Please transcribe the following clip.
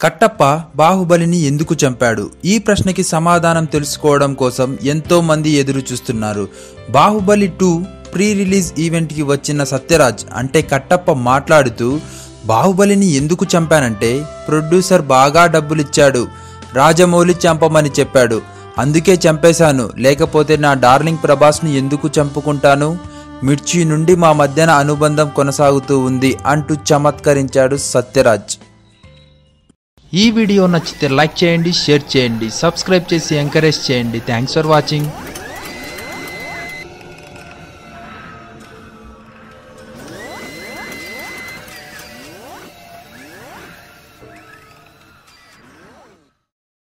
కట్టప్ప బాహుబలిని ఎందుకు చంపాడు ఈ ప్రశ్నకి సమాధానం తెలుసుకోవడం కోసం ఎంతో మంది ఎదురు చూస్తున్నారు బాహుబలి టూ ప్రీ రిలీజ్ ఈవెంట్కి వచ్చిన సత్యరాజ్ అంటే కట్టప్ప మాట్లాడుతూ బాహుబలిని ఎందుకు చంపానంటే ప్రొడ్యూసర్ బాగా డబ్బులిచ్చాడు రాజమౌళి చంపమని చెప్పాడు అందుకే చంపేశాను లేకపోతే నా డార్లింగ్ ప్రభాస్ని ఎందుకు చంపుకుంటాను మిర్చి నుండి మా మధ్యన అనుబంధం కొనసాగుతూ ఉంది అంటూ చమత్కరించాడు సత్యరాజ్ ఈ వీడియో నచ్చితే లైక్ చేయండి షేర్ చేయండి సబ్స్క్రైబ్ చేసి ఎంకరేజ్ చేయండి థ్యాంక్స్ ఫర్ వాచింగ్